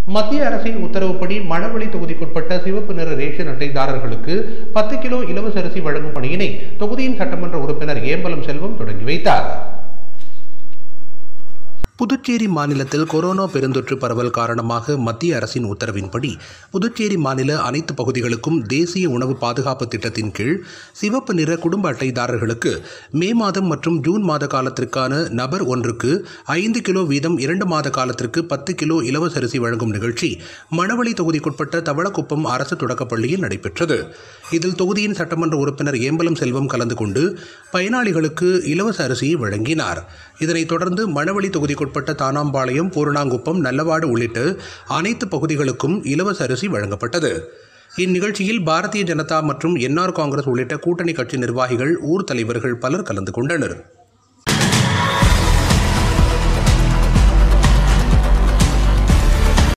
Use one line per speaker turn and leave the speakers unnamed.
மத்திய அரசின் உத்தரவுப்படி மணவெளி தொகுதிக்குட்பட்ட சிவப்பு நிற ரேஷன் அட்டைதாரர்களுக்கு பத்து கிலோ இலவச அரிசி வழங்கும் பணியினை தொகுதியின் சட்டமன்ற உறுப்பினர் ஏம்பலம் செல்வம் தொடங்கி வைத்தார் புதுச்சேரி மாநிலத்தில் கொரோனா பெருந்தொற்று பரவல் காரணமாக மத்திய அரசின் உத்தரவின்படி புதுச்சேரி மாநில அனைத்து பகுதிகளுக்கும் தேசிய உணவு பாதுகாப்பு திட்டத்தின் கீழ் சிவப்பு நிற குடும்ப அட்டைதாரர்களுக்கு மே மாதம் மற்றும் ஜூன் மாத காலத்திற்கான நபர் ஒன்றுக்கு ஐந்து கிலோ வீதம் இரண்டு மாத காலத்திற்கு பத்து கிலோ இலவச அரிசி வழங்கும் நிகழ்ச்சி மணவெளி தொகுதிக்குட்பட்ட தவளக்குப்பம் அரசு தொடக்கப்பள்ளியில் நடைபெற்றது இதில் தொகுதியின் சட்டமன்ற உறுப்பினர் ஏம்பலம் செல்வம் கலந்து கொண்டு பயனாளிகளுக்கு இலவச அரிசியை வழங்கினார் இதனைத் தொடர்ந்து மணவெளி தொகுதிக்குட்பட்ட தானாம்பாளையம் பூரணாங்குப்பம் நல்லவாடு உள்ளிட்ட அனைத்து பகுதிகளுக்கும் இலவச அரிசி வழங்கப்பட்டது இந்நிகழ்ச்சியில் பாரதிய ஜனதா மற்றும் என்ஆர் காங்கிரஸ் உள்ளிட்ட கூட்டணி கட்சி நிர்வாகிகள் ஊர் தலைவர்கள் பலர் கலந்து கொண்டனர்